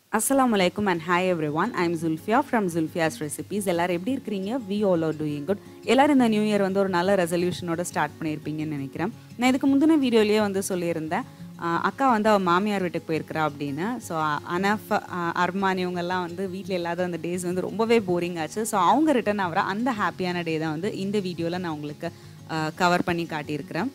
அஸ்ஸலாமு அலைக்கும் and hi everyone I'm Zulfia from Zulfia's recipes எல்லாரும் எப்படி இருக்கிறீங்க we all are doing good எல்லாரும் இந்த நியூ இயர் வந்து ஒரு நல்ல ரெசல்யூஷனோட ஸ்டார்ட் பண்ணியிருப்பீங்கன்னு நினைக்கிறேன் நான் இதுக்கு முந்தின வீடியோலேயே வந்து சொல்லியிருந்தேன் ஆஹ் அக்கா வந்து அவள் மாமியார் வீட்டுக்கு போயிருக்கிறா அப்படின்னு ஸோ அனஃப் அர்மான் இவங்கெல்லாம் வந்து வீட்டில் இல்லாத அந்த டேஸ் வந்து ரொம்பவே போரிங் ஆச்சு ஸோ அவங்க ரிட்டர்ன் ஆகிற அந்த ஹாப்பியான டே தான் வந்து இந்த வீடியோவில் நான் உங்களுக்கு கவர் பண்ணி காட்டியிருக்கிறேன்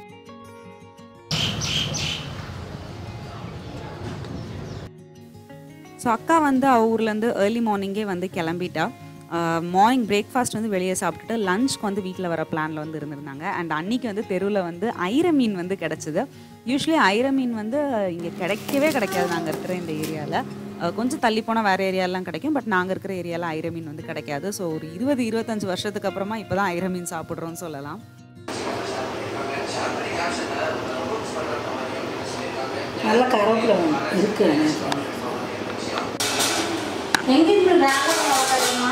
ஸோ அக்கா வந்து அவ ஊர்லேருந்து ஏர்லி மார்னிங்கே வந்து கிளம்பிட்டா மார்னிங் பிரேக்ஃபாஸ்ட் வந்து வெளியே சாப்பிட்டுட்டு லஞ்ச்க்கு வந்து வீட்டில் வர பிளானில் வந்து இருந்திருந்தாங்க அண்ட் அன்னைக்கு வந்து தெருவில் வந்து ஐர மீன் வந்து கிடச்சிது யூஸ்வலி ஐர மீன் வந்து இங்கே கிடைக்கவே கிடைக்காது நாங்கள் இருக்கிற இந்த ஏரியாவில் கொஞ்சம் தள்ளி போனால் வேறு ஏரியாலாம் கிடைக்கும் பட் நாங்கள் இருக்கிற ஏரியாவில் ஐர மீன் வந்து கிடைக்காது ஸோ ஒரு இருபது இருபத்தஞ்சு வருஷத்துக்கு அப்புறமா இப்போ தான் ஐர மீன் சாப்பிட்றோன்னு சொல்லலாம் நல்ல கருவேப்பிலை வேணும் இருக்கு எனக்கு. எங்க இருந்து டிராகன் வாங்குறீங்கம்மா?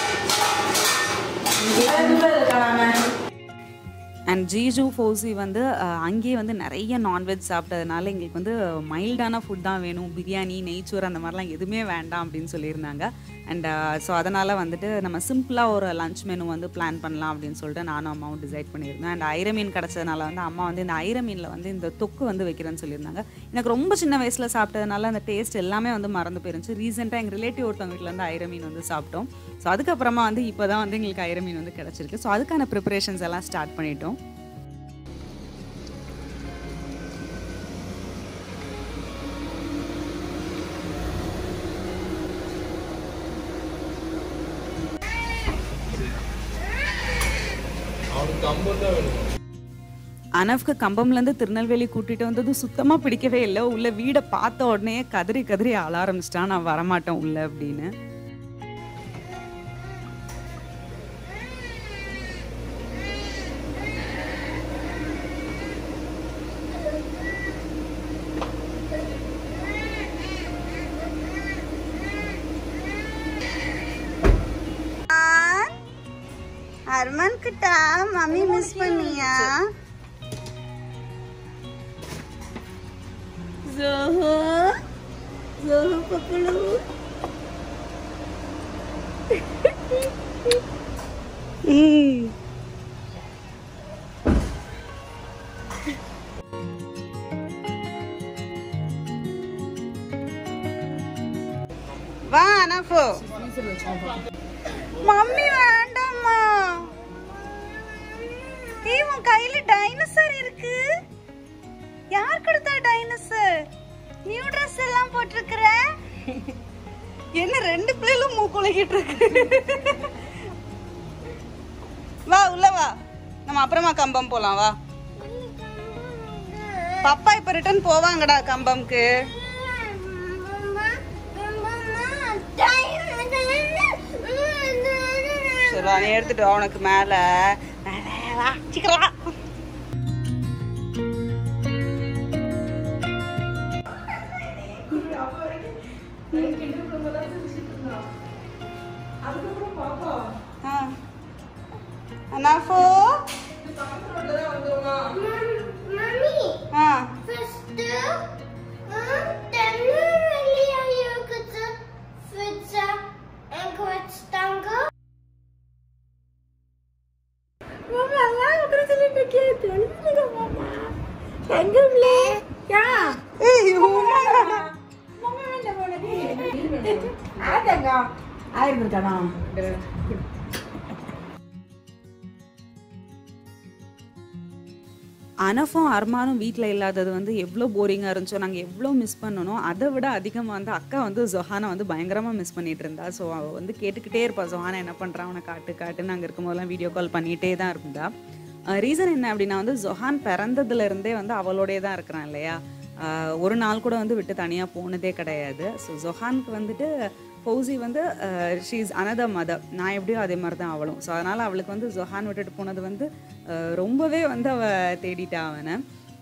இங்க இருக்கலாமே. அண்ட் ஜீஜு ஃபோசி வந்து அஹ், அங்கேயே வந்து நிறைய நான்வெஜ் சாப்பிட்டதுனால எங்களுக்கு வந்து மைல்டான ஃபுட் தான் வேணும் பிரியாணி நெய்ச்சோறு அந்த மாதிரிலாம் எதுவுமே வேண்டாம் அப்படின்னு சொல்லியிருந்தாங்க அண்ட் ஸோ அதனால் வந்துட்டு நம்ம சிம்பிளாக ஒரு லஞ்ச் மெனு வந்து பிளான் பண்ணலாம் அப்படின்னு சொல்லிட்டு நானும் அம்மாவும் டிசைட் பண்ணியிருந்தேன் அண்ட் ஐர மீன் கிடச்சதுனால வந்து அம்மா வந்து இந்த ஐர மீனில் வந்து இந்த தொக்கு வந்து வைக்கிறேன்னு சொல்லியிருந்தாங்க எனக்கு ரொம்ப சின்ன வயசில் சாப்பிட்டதுனால அந்த டேஸ்ட் எல்லாமே வந்து மறந்து போயிருந்துச்சு ரீசெண்டாக எங்கள் ரிலேட்டிவ் ஒருத்தவங்க வீட்டில் வந்து ஐர மீன் வந்து சாப்பிட்டோம் ஸோ அதுக்கப்புறமா வந்து இப்போ தான் வந்து எங்களுக்கு ஐர மீன் வந்து கிடச்சிருக்கு ஸோ அதுக்கான ப்ரிப்பரேஷன்ஸ் எல்லாம் ஸ்டார்ட் பண்ணிட்டோம் அனஃப்க்கு கம்பம்லேருந்து திருநெல்வேலி கூட்டிகிட்டு வந்தது சுத்தமாக பிடிக்கவே இல்லை உள்ள வீடை பார்த்த உடனே கதறி கதறி அழ ஆரம்பிச்சிட்டான் நான் வரமாட்டேன் உள்ள அப்படின்னு அர்மன் கிட்டா மம்மி மிஸ் பண்ணியா ஜோஹோ ஜோஹோ பப்புலு வா அனஃபோ மம்மி வேண்டாம்மா ஏய் உன் கையில டைனோசர் இருக்கு யார் கொடுத்தா டைனோசர் நியூ Dress எல்லாம் போட்டிருக்கிற என்ன ரெண்டு பிள்ளைகளும் மூக்குலகிட்டு இருக்கு வா உள்ள வா நம்ம அப்புறமா கம்பம் போலாம் வா பாப்பா இப்ப ரிட்டர்ன் போவாங்கடா கம்பம்க்கு சரி வா, நீ எடுத்துட்டு வா உனக்கு மேல மேல வா சீக்கிரம் வா ஆ. அனாஃபோ ஆ ஏய், உம்மா. ஆயிருக்கானா அனஃபும் அர்மானும் வீட்டில் இல்லாதது வந்து எவ்வளோ போரிங்காக இருந்துச்சோ நாங்கள் எவ்வளோ மிஸ் பண்ணனோ அதை விட அதிகமாக வந்து அக்கா வந்து ஜொஹானை வந்து பயங்கரமாக மிஸ் பண்ணிட்டு இருந்தா ஸோ அவள் வந்து கேட்டுக்கிட்டே இருப்பா ஜொஹானா என்ன பண்ணுறான் அவனை காட்டு காட்டுன்னு அங்கே இருக்கும்போதெல்லாம் வீடியோ கால் பண்ணிகிட்டே தான் இருந்தா ரீசன் என்ன அப்படின்னா வந்து ஜொஹான் பிறந்ததுலேருந்தே வந்து அவளோடயே தான் இருக்கிறான் இல்லையா ஆஹ் ஒரு நாள் கூட வந்து விட்டு தனியாக போனதே கிடையாது ஸோ ஜொஹானுக்கு வந்துட்டு ஃபௌசி வந்து ஷீஸ் அனதர் மதர் நான் எப்படியோ அதே மாதிரி தான் அவளும் ஸோ அதனால் அவளுக்கு வந்து ஜொஹான் விட்டுட்டு போனது வந்து ஆஹ் ரொம்பவே வந்து அவள் தேடிட்டா அவனை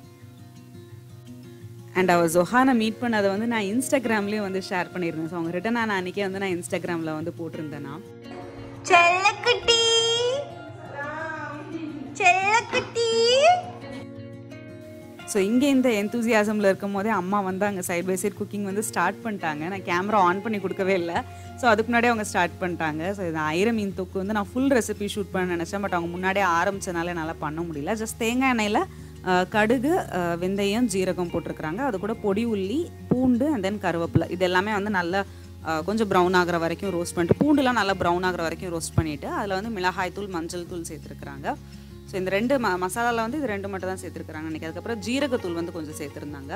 அண்ட் அவள் ஜொஹானை மீட் பண்ணதை வந்து நான் இன்ஸ்டாகிராம்லேயும் வந்து ஷேர் பண்ணியிருந்தேன் ஸோ அவங்க ரிட்டன் ஆன அன்றைக்கே வந்து நான் இன்ஸ்டாகிராமில் வந்து போட்டிருந்தேன்னா செல்லக்குட்டி செல்லக்குட்டி ஸோ இங்கே இந்த எந்தூசியாசமில் இருக்கும் போதே அம்மா வந்து அங்கே சைட் பை சைட் குக்கிங் வந்து ஸ்டார்ட் பண்ணிட்டாங்க நான் கேமரா ஆன் பண்ணி கொடுக்கவே இல்லை ஸோ அதுக்கு முன்னாடியே அவங்க ஸ்டார்ட் பண்ணிட்டாங்க ஸோ இது ஐர மீன் தொக்கு வந்து நான் ஃபுல் ரெசிபி ஷூட் பண்ண நினச்சேன் பட் அவங்க முன்னாடியே ஆரம்பிச்சனால என்னால் பண்ண முடியல ஜஸ்ட் தேங்காய் எண்ணெயில் அஹ், கடுகு அஹ், வெந்தயம் ஜீரகம் போட்டிருக்கிறாங்க அது கூட பொடி உள்ளி பூண்டு அண்ட் தென் கருவேப்பிலை இது எல்லாமே வந்து நல்லா அஹ், கொஞ்சம் ப்ரௌன் ஆகிற வரைக்கும் ரோஸ்ட் பண்ணிட்டு பூண்டுலாம் நல்லா ப்ரௌன் ஆகிற வரைக்கும் ரோஸ்ட் பண்ணிவிட்டு அதில் வந்து மிளகாய் தூள் மஞ்சள் தூள் சேர்த்துருக்குறாங்க ஸோ இந்த ரெண்டு ம மசாலாவில் வந்து இது ரெண்டு மட்டும் தான் சேர்த்துருக்குறாங்க அன்றைக்கி அதுக்கப்புறம் ஜீரகத்தூள் வந்து கொஞ்சம் சேர்த்துருந்தாங்க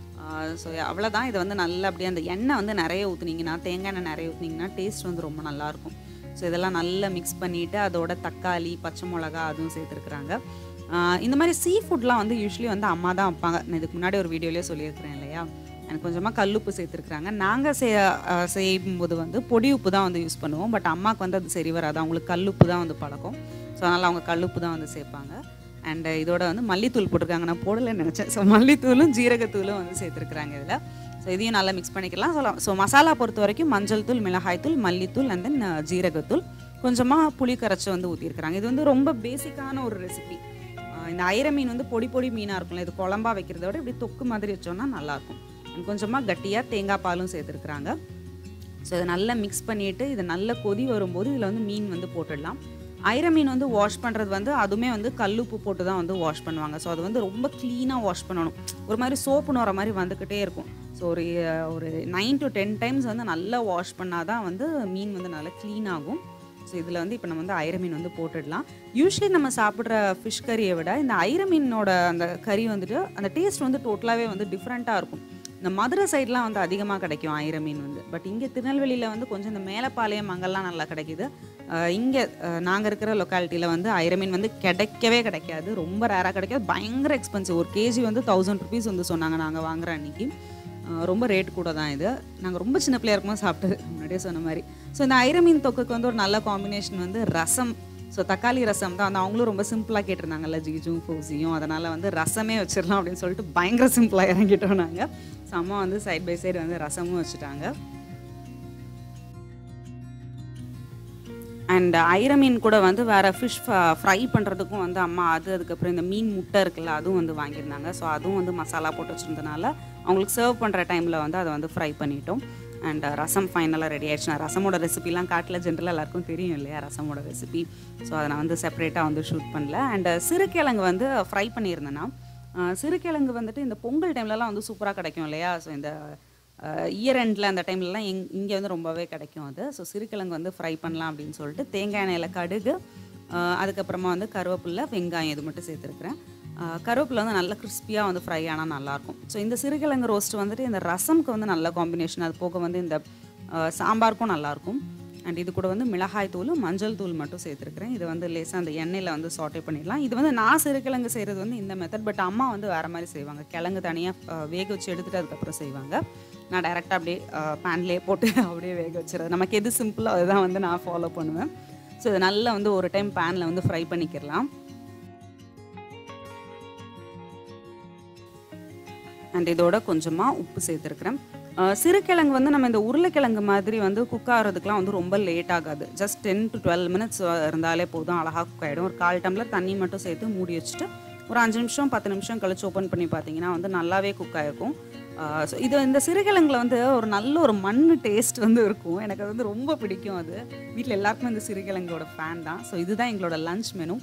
ஸோ அவ்வளோதான் இதை வந்து நல்லா அப்படியே அந்த எண்ணெய் வந்து நிறைய ஊற்றுனீங்கன்னா தேங்காய் எண்ணெய் நிறைய ஊற்றுனீங்கன்னா டேஸ்ட் வந்து ரொம்ப நல்லாயிருக்கும் ஸோ இதெல்லாம் நல்லா மிக்ஸ் பண்ணிவிட்டு அதோட தக்காளி பச்சை மிளகா அதுவும் சேர்த்துருக்குறாங்க ஆஹ் இந்த மாதிரி சீ ஃபுட்லாம் வந்து யூஸ்வலி வந்து அம்மா தான் வைப்பாங்க நான் இதுக்கு முன்னாடி ஒரு வீடியோலேயே சொல்லியிருக்கிறேன் இல்லையா எனக்கு கொஞ்சமாக கல்லுப்பு சேர்த்துருக்குறாங்க நாங்கள் செய் ஆஹ் செய்யும்போது வந்து பொடி உப்பு தான் வந்து யூஸ் பண்ணுவோம் பட் அம்மாவுக்கு வந்து அது சரி வராது அவங்களுக்கு கல்லுப்பு தான் வந்து பழக்கம் ஸோ அதனால் அவங்க கல்லுப்பு தான் வந்து சேர்ப்பாங்க அண்ட் இதோட வந்து மல்லித்தூள் போட்டிருக்காங்க நான் போடலைன்னு நினச்சேன் ஸோ மல்லித்தூளும் ஜீரகத்தூளும் வந்து சேர்த்துருக்குறாங்க இதில் ஸோ இதையும் நல்லா மிக்ஸ் பண்ணிக்கலாம் சொல்லலாம் ஸோ மசாலா பொறுத்த வரைக்கும் மஞ்சள் தூள் மிளகாய் தூள் மல்லித்தூள் அண்ட் தென் ஜீரகத்தூள் கொஞ்சமாக புளி கரைச்சி வந்து ஊற்றிருக்கிறாங்க இது வந்து ரொம்ப பேசிக்கான ஒரு ரெசிபி இந்த ஐர மீன் வந்து பொடி பொடி மீனாக இருக்கும்ல இது குழம்பா வைக்கிறத விட இப்படி தொக்கு மாதிரி வச்சோம்னா நல்லாயிருக்கும் And கொஞ்சமாக கட்டியாக தேங்காய் பாலும் சேர்த்துருக்குறாங்க ஸோ இதை நல்லா மிக்ஸ் பண்ணிவிட்டு இதை நல்ல கொதி வரும்போது இதில் வந்து மீன் வந்து போட்டுடலாம் ஐர மீன் வந்து வாஷ் பண்ணுறது வந்து அதுவுமே வந்து கல்லுப்பு போட்டு தான் வந்து வாஷ் பண்ணுவாங்க ஸோ அது வந்து ரொம்ப க்ளீனாக வாஷ் பண்ணணும் ஒரு மாதிரி சோப்புன்னு வர மாதிரி வந்துக்கிட்டே இருக்கும் ஸோ ஒரு அஹ், ஒரு நைன் டு டென் டைம்ஸ் வந்து நல்லா வாஷ் பண்ணால் தான் வந்து மீன் வந்து நல்லா க்ளீன் ஆகும் ஸோ இதில் வந்து இப்போ நம்ம வந்து ஐர மீன் வந்து போட்டுடலாம் யூஸ்வலி நம்ம சாப்பிட்ற ஃபிஷ் கறியை விட இந்த ஐர மீனோட அந்த கறி வந்துட்டு அந்த டேஸ்ட் வந்து டோட்டலாகவே வந்து டிஃப்ரெண்ட்டாக இருக்கும் இந்த மதுரை சைட்லாம் வந்து அதிகமாக கிடைக்கும் ஐர மீன் வந்து பட் இங்கே திருநெல்வேலியில் வந்து கொஞ்சம் இந்த மேலப்பாளையம் அங்கெல்லாம் நல்லா கிடைக்குது இங்கே நாங்கள் இருக்கிற லொக்காலிட்டியில் வந்து ஐர மீன் வந்து கிடைக்கவே கிடைக்காது ரொம்ப ரேராக கிடைக்காது பயங்கர எக்ஸ்பென்சிவ் ஒரு கேஜி வந்து தௌசண்ட் ருபீஸ் வந்து சொன்னாங்க நாங்கள் வாங்குற அன்னைக்கு அஹ் ரொம்ப ரேட் கூட தான் இது நாங்கள் ரொம்ப சின்ன பிள்ளையா இருக்கும்போது சாப்பிட்டது முன்னாடியே சொன்ன மாதிரி ஸோ இந்த ஐர மீன் தொக்குக்கு வந்து ஒரு நல்ல காம்பினேஷன் வந்து ரசம் ஸோ தக்காளி ரசம் தான் வந்து அவங்களும் ரொம்ப சிம்பிளாக கேட்டிருந்தாங்கல்ல ஜீஜும் ஃபௌசியும் அதனால் வந்து ரசமே வச்சிடலாம் அப்படின்னு சொல்லிட்டு பயங்கர சிம்பிளாக இறங்கிட்டோம் நாங்கள் ஸோ அம்மா வந்து சைட் பை சைடு வந்து ரசமும் வச்சுட்டாங்க அண்ட் ஐர மீன் கூட வந்து வேறு ஃபிஷ் ஃப்ரை பண்ணுறதுக்கும் வந்து அம்மா அது அதுக்கப்புறம் இந்த மீன் முட்டை இருக்குல்ல அதுவும் வந்து வாங்கியிருந்தாங்க ஸோ அதுவும் வந்து மசாலா போட்டு வச்சுருந்தனால அவங்களுக்கு சர்வ் பண்ணுற டைமில் வந்து அதை வந்து ஃப்ரை பண்ணிட்டோம் அண்ட் ரசம் ஃபைனலாக ரெடி ஆயிடுச்சு நான் ரசமோட ரெசிபிலாம் காட்டில் ஜென்ரலாக எல்லாருக்கும் தெரியும் இல்லையா ரசமோட ரெசிபி ஸோ அதை நான் வந்து செப்பரேட்டாக வந்து ஷூட் பண்ணல அண்ட் சிறுக்கிழங்கு வந்து ஃப்ரை பண்ணியிருந்தேன்னா அஹ் சிறுகிழங்கு வந்துட்டு இந்த பொங்கல் டைம்லலாம் வந்து சூப்பராக கிடைக்கும் இல்லையா ஸோ இந்த இயர் எண்டில் அந்த டைம்லலாம் எங் இங்கே வந்து ரொம்பவே கிடைக்கும் அது ஸோ சிறுகிழங்கு வந்து ஃப்ரை பண்ணலாம் அப்படின்னு சொல்லிட்டு தேங்காய் எண்ணெயில் கடுகு அஹ் அதுக்கப்புறமா வந்து கருவேப்பிலை வெங்காயம் இது மட்டும் சேர்த்துருக்குறேன் அஹ் கருவேப்பிலை வந்து நல்லா கிறிஸ்பியாக வந்து ஃப்ரை ஆனால் நல்லாயிருக்கும் ஸோ இந்த சிறுகிழங்கு ரோஸ்ட் வந்துட்டு இந்த ரசம்க்கு வந்து நல்ல காம்பினேஷன் அது போக வந்து இந்த அஹ் சாம்பாருக்கும் நல்லாயிருக்கும் அண்ட் இது கூட வந்து மிளகாய் தூள் மஞ்சள் தூள் மட்டும் சேர்த்துருக்குறேன் இது வந்து லேசாக அந்த எண்ணெயில் வந்து சாட்டே பண்ணிடலாம் இது வந்து நான் சிறுகிழங்கு செய்கிறது வந்து இந்த மெத்தட் பட் அம்மா வந்து வேறு மாதிரி செய்வாங்க கிழங்கு தனியாக வேக வச்சு எடுத்துட்டு அதுக்கப்புறம் செய்வாங்க நான் டைரெக்டாக அப்படியே பேன்லேயே போட்டு அப்படியே வேக வச்சுறது நமக்கு எது சிம்பிளோ அதுதான் வந்து நான் ஃபாலோ பண்ணுவேன் ஸோ இதை நல்லா வந்து ஒரு டைம் பேனில் வந்து ஃப்ரை பண்ணிக்கிறலாம் அண்ட் இதோட கொஞ்சமாக உப்பு சேர்த்துருக்குறேன் அஹ் சிறுகிழங்கு வந்து நம்ம இந்த உருளைக்கிழங்கு மாதிரி வந்து குக் ஆகிறதுக்குலாம் வந்து ரொம்ப லேட் ஆகாது just ten to twelve minutes இருந்தாலே போதும் அழகாக குக் ஆகிடும் ஒரு கால் டம்ளர் தண்ணி மட்டும் சேர்த்து மூடி வச்சுட்டு ஒரு அஞ்சு நிமிஷம் பத்து நிமிஷம் கழிச்சு ஓப்பன் பண்ணி பார்த்தீங்கன்னா வந்து நல்லாவே குக் ஆகிருக்கும் ஸோ இது இந்த சிறுகிழங்குல வந்து ஒரு நல்ல ஒரு மண் டேஸ்ட் வந்து இருக்கும் எனக்கு அது வந்து ரொம்ப பிடிக்கும் அது வீட்டில் எல்லாருக்குமே இந்த சிறுகிழங்கோட ஃபேன் தான் ஸோ இதுதான் எங்களோட லஞ்ச் மெனு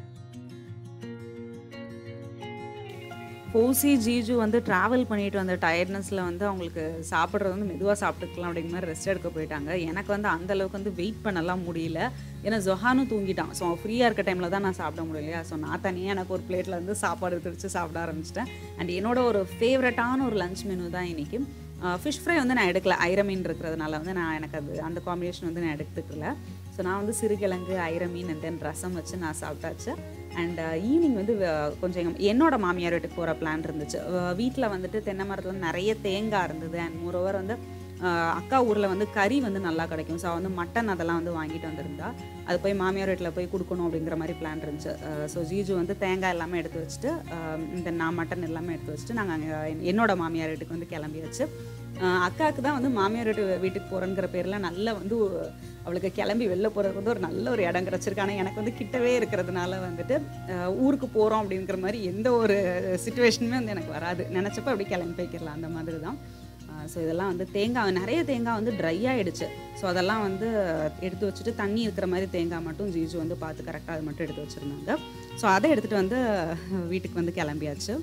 ஃபோசி ஜீஜு வந்து ட்ராவல் பண்ணிட்டு வந்த டயர்ட்னஸில் வந்து அவங்களுக்கு சாப்பிட்றது வந்து மெதுவாக சாப்பிட்டுக்கலாம் அப்படிங்கிற மாதிரி ரெஸ்ட் எடுக்க போயிட்டாங்க எனக்கு வந்து அந்த அளவுக்கு வந்து வெயிட் பண்ணலாம் முடியல ஏன்னா ஜொஹானும் தூங்கிட்டான் ஸோ ஃப்ரீயாக இருக்க டைமில் தான் நான் சாப்பிட முடியலையா ஸோ நான் தனியாக எனக்கு ஒரு பிளேட்டில் வந்து சாப்பாடு எடுத்து வச்சு சாப்பிட ஆரம்பிச்சிட்டேன் அண்ட் என்னோட ஒரு ஃபேவரட்டான ஒரு லஞ்ச் மெனு தான் இன்றைக்கி ஃபிஷ் ஃப்ரை வந்து நான் எடுக்கல ஐர மீன் இருக்கிறதுனால வந்து நான் எனக்கு அது அந்த காம்பினேஷன் வந்து நான் எடுத்துக்கல ஸோ நான் வந்து சிறுகிழங்கு ஐர மீன் அண்ட் தென் ரசம் வச்சு நான் சாப்பிட்டாச்சு அண்ட் ஈவினிங் வந்து வ- கொஞ்சம் எங்க- என்னோட மாமியார் வீட்டுக்கு போகிற பிளான் இருந்துச்சு வீட்டில் வந்துட்டு தென்னை மரத்தில் நிறைய தேங்காய் இருந்தது அண்ட் மோரோவர் வந்து அஹ், அக்கா ஊரில் வந்து கறி வந்து நல்லா கிடைக்கும் ஸோ வந்து மட்டன் அதெல்லாம் வந்து வாங்கிட்டு வந்திருந்தா அது போய் மாமியார் வீட்டில் போய் கொடுக்கணும் அப்படிங்கிற மாதிரி பிளான் இருந்துச்சு ஸோ ஜீஜு வந்து தேங்காய் எல்லாமே எடுத்து வச்சுட்டு அஹ், இந்த நான் மட்டன் எல்லாமே எடுத்து வச்சுட்டு நாங்கள் அங்கே என்னோட மாமியார் வீட்டுக்கு வந்து கிளம்பியாச்சு அஹ் அக்காவுக்கு தான் வந்து மாமியார் வீட்டு வீட்டுக்கு போகிறேங்கிற பேரில் நல்லா வந்து ஒரு- அவளுக்கு கிளம்பி வெளில போகிறதுக்கு வந்து ஒரு நல்ல ஒரு இடம் கிடச்சிருக்கு ஆனால் எனக்கு வந்து கிட்டவே இருக்கிறதுனால வந்துட்டு அஹ் ஊருக்கு போகிறோம் அப்படிங்கிற மாதிரி எந்த ஒரு சுச்சுவேஷனுமே வந்து எனக்கு வராது நினச்சப்ப அப்படி கிளம்பி போய்க்கிடலாம் அந்த மாதிரி தான் ஸோ இதெல்லாம் வந்து தேங்காய் நிறைய தேங்காய் வந்து ட்ரை ஆகிடுச்சு ஸோ அதெல்லாம் வந்து எடுத்து வச்சுட்டு தண்ணி இருக்கிற மாதிரி தேங்காய் மட்டும் ஜீஜு வந்து பார்த்து கரெக்டாக அது மட்டும் எடுத்து வச்சுருந்தாங்க ஸோ அதை எடுத்துகிட்டு வந்து வீட்டுக்கு வந்து கிளம்பியாச்சு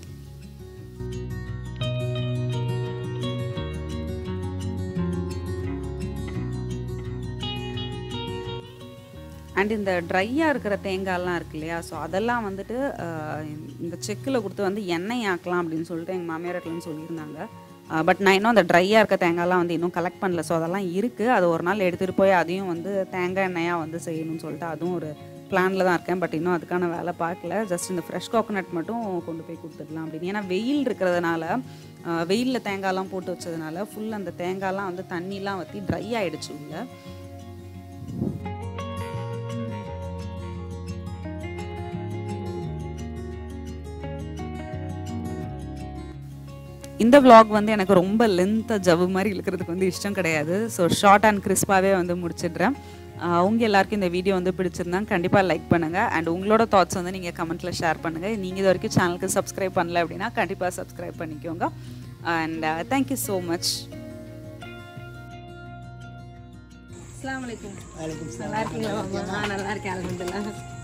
அண்ட் இந்த ட்ரையாக இருக்கிற தேங்காய்லாம் இருக்கு இல்லையா ஸோ அதெல்லாம் வந்துட்டு அஹ், இந்த செக்கில் கொடுத்து வந்து எண்ணெய் ஆக்கலாம் அப்படின்னு சொல்லிட்டு எங்கள் மாமியார் வீட்டிலன்னு சொல்லியிருந்தாங்க பட் நான் இன்னும் அந்த ட்ரையாக இருக்க தேங்காய்லாம் வந்து இன்னும் கலெக்ட் பண்ணல ஸோ அதெல்லாம் இருக்குது அது ஒரு நாள் எடுத்துகிட்டு போய் அதையும் வந்து தேங்காய் எண்ணெயாக வந்து செய்யணும்னு சொல்லிட்டு அதுவும் ஒரு பிளானில் தான் இருக்கேன் பட் இன்னும் அதுக்கான வேலை பார்க்கல ஜஸ்ட் இந்த ஃப்ரெஷ் கோகோனட் மட்டும் கொண்டு போய் கொடுத்துடலாம் அப்படின்னு ஏன்னா வெயில் இருக்கிறதுனால வெயிலில் தேங்காய்லாம் போட்டு வச்சதுனால ஃபுல் அந்த தேங்காய்லாம் வந்து தண்ணிலாம் வற்றி ட்ரை ஆகிடுச்சு உள்ள இந்த vlog வந்து எனக்கு ரொம்ப லென்த்தாக ஜவ்வு மாதிரி இழுக்கிறதுக்கு வந்து இஷ்டம் கிடையாது ஸோ ஷார்ட் அண்ட் கிறிஸ்பாகவே வந்து முடிச்சிடுறேன் ஆஹ் உங்க எல்லாருக்கும் இந்த வீடியோ வந்து பிடிச்சிருந்தா கண்டிப்பாக லைக் பண்ணுங்கள் அண்ட் உங்களோட தாட்ஸ் வந்து நீங்கள் கமெண்ட்டில் ஷேர் பண்ணுங்கள் நீங்கள் இது வரைக்கும் சேனலுக்கு சப்ஸ்கிரைப் பண்ணல அப்படின்னா கண்டிப்பாக சப்ஸ்கிரைப் பண்ணிக்கோங்க அண்ட் தேங்க்யூ ஸோ மச் அஸ்லாம் வலைக்கும் நல்லா இருக்கீங்களா மாமா? ஆ, நல்லா இருக்கேன் அலமதுல்லா